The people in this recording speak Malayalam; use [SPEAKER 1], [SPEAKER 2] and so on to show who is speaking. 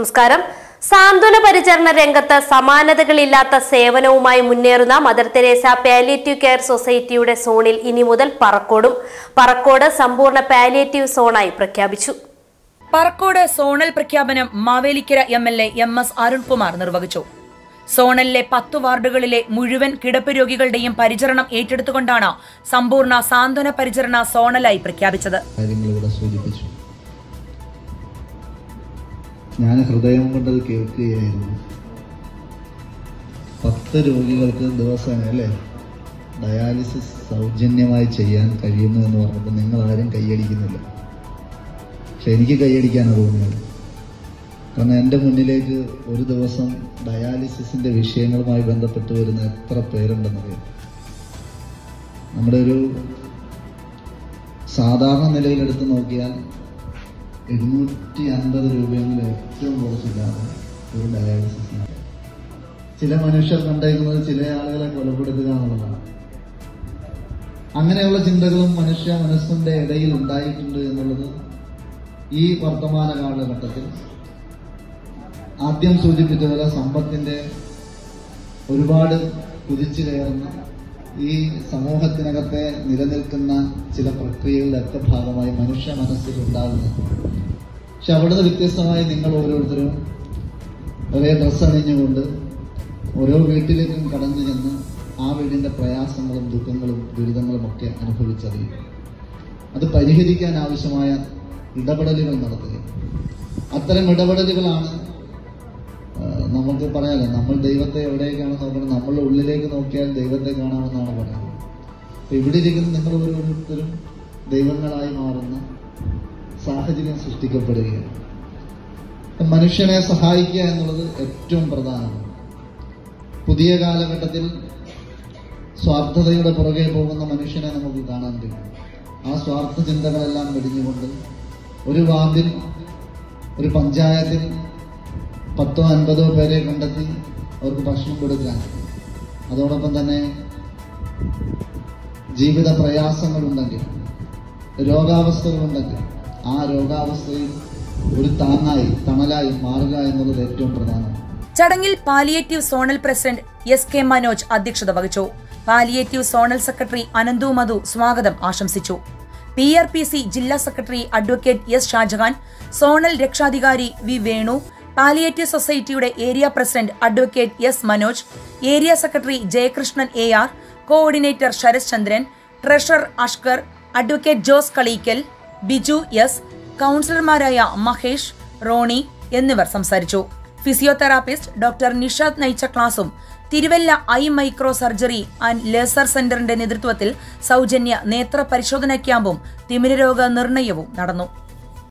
[SPEAKER 1] നമസ്കാരം സാന്ത്വന പരിചരണ രംഗത്ത് സമാനതകളില്ലാത്ത സേവനവുമായി മുന്നേറുന്ന മദർ തെരേസ പാലിയേറ്റീവ് കെയർ സൊസൈറ്റിയുടെ സോണിൽ ഇനി മുതൽ പറക്കോടും പറക്കോട് സമ്പൂർണ്ണ പാലിയേറ്റീവ് സോണായി പ്രഖ്യാപിച്ചു
[SPEAKER 2] പറക്കോട് സോണൽ പ്രഖ്യാപനം Mavelikara M L A M S Arunkumar നിർവഹിച്ചു സോണലിലെ പത്തു വാർഡുകളിലെ മുഴുവൻ കിടപ്പ് രോഗികളുടെയും പരിചരണം ഏറ്റെടുത്തുകൊണ്ടാണ് സമ്പൂർണ്ണ സാന്ത്വന പരിചരണ സോണലായി പ്രഖ്യാപിച്ചത്
[SPEAKER 3] കാര്യങ്ങൾ ഇവിടെ സൂചിപ്പിച്ചു ഞാൻ ഹൃദയം കൊണ്ടത് കേൾക്കുകയായിരുന്നു പത്ത് രോഗികൾക്ക് ദിവസേന അല്ലേ ഡയാലിസിസ് സൗജന്യമായി ചെയ്യാൻ കഴിയുന്നു എന്ന് പറഞ്ഞപ്പോൾ നിങ്ങൾ ആരും കൈയടിക്കുന്നില്ല പക്ഷെ എനിക്ക് കൈയടിക്കാനാണ് തോന്നിയത് കാരണം എൻ്റെ മുന്നിലേക്ക് ഒരു ദിവസം ഡയാലിസിസിന്റെ വിഷയങ്ങളുമായി ബന്ധപ്പെട്ട് വരുന്ന എത്ര പേരുണ്ടെന്നറിയാം നമ്മുടെ ഒരു സാധാരണ നിലയിലെടുത്ത് നോക്കിയാൽ എഴുന്നൂറ്റി അൻപത് രൂപയെങ്കിലും ഏറ്റവും കുറച്ചില്ലാതെ ഒരു ഡയാലിസിസിന് ചില മനുഷ്യർ കണ്ടേക്കുന്നത് ചില ആളുകളെ കൊലപ്പെടുത്തുക എന്നുള്ളതാണ് അങ്ങനെയുള്ള ചിന്തകളും മനുഷ്യ മനസ്സിന്റെ ഇടയിൽ ഉണ്ടായിട്ടുണ്ട് എന്നുള്ളത് ഈ വർത്തമാന കാലഘട്ടത്തിൽ ആദ്യം സൂചിപ്പിച്ച പോലെ സമ്പത്തിന്റെ ഒരുപാട് കുതിച്ചു കയറുന്ന ഈ സമൂഹത്തിനകത്തെ നിലനിൽക്കുന്ന ചില പ്രക്രിയകളുടെയൊക്കെ ഭാഗമായി മനുഷ്യ മനസ്സിൽ ഉണ്ടാകുന്നത് പക്ഷെ അവിടുന്ന് വ്യത്യസ്തമായി നിങ്ങൾ ഓരോരുത്തരും ഒരേ ഡ്രസ്സ് അണിഞ്ഞുകൊണ്ട് ഓരോ വീട്ടിലേക്കും കടന്നു ചെന്ന് ആ വീടിന്റെ പ്രയാസങ്ങളും ദുഃഖങ്ങളും ദുരിതങ്ങളും ഒക്കെ അനുഭവിച്ചറിയും അത് പരിഹരിക്കാൻ ആവശ്യമായ ഇടപെടലുകൾ നടത്തുക അത്തരം ഇടപെടലുകളാണ് ആ, നമുക്ക് പറയാലോ നമ്മൾ ദൈവത്തെ എവിടേക്കാണ് നോക്കുന്നത് നമ്മളുടെ ഉള്ളിലേക്ക് നോക്കിയാൽ ദൈവത്തെ കാണാമെന്നാണ് പറയുന്നത് അപ്പൊ ഇവിടെ ഇരിക്കുന്ന നിങ്ങൾ ഓരോരുത്തരും ദൈവങ്ങളായി മാറുന്ന സാഹചര്യം സൃഷ്ടിക്കപ്പെടുകയാണ് അപ്പൊ മനുഷ്യനെ സഹായിക്കുക എന്നുള്ളത് ഏറ്റവും പ്രധാനമാണ് പുതിയ കാലഘട്ടത്തിൽ സ്വാർത്ഥതയുടെ പുറകെ പോകുന്ന മനുഷ്യനെ നമുക്ക് കാണാൻ കഴിയും ആ സ്വാർത്ഥ ചിന്തകളെല്ലാം വെടിഞ്ഞുകൊണ്ട് ഒരു വാർഡിൽ ഒരു പഞ്ചായത്തിൽ പത്തോ അൻപതോ പേരെ കണ്ടെത്തി അവർക്ക് ഭക്ഷണം കൊടുക്കാൻ അതോടൊപ്പം തന്നെ ജീവിത പ്രയാസങ്ങളുണ്ടെങ്കിൽ രോഗാവസ്ഥകളുണ്ടെങ്കിൽ ആ രോഗാവസ്ഥയിൽ ഒരു താങ്ങായി തണലായി മാറുക എന്നുള്ളത് ഏറ്റവും പ്രധാനമാണ്
[SPEAKER 2] ചടങ്ങിൽ palliative zonal president S K Manoj അധ്യക്ഷത വഹിച്ചു palliative zonal secretary Ananthu Madhu സ്വാഗതം ആശംസിച്ചു പി ആർ പി സി ജില്ലാ secretary advocate S Shajahan zonal രക്ഷാധികാരി വി വേണു പാലിയേറ്റീവ് സൊസൈറ്റിയുടെ area president advocate S Manoj area secretary Jayakrishnan A R coordinator Sarath Chandran treasurer Ashkar advocate Jose Kaleekkal Biju S കൗൺസിലർമാരായ മഹേഷ് റോണി എന്നിവർ സംസാരിച്ചു ഫിസിയോതെറാപ്പിസ്റ്റ് ഡോക്ടർ നിഷാദ് നയിച്ച ക്ലാസും Thiruvalla eye micro surgery and laser സെന്ററിന്റെ നേതൃത്വത്തിൽ സൗജന്യ നേത്ര പരിശോധന ക്യാമ്പും തിമിരരോഗ നിർണയവും നടന്നു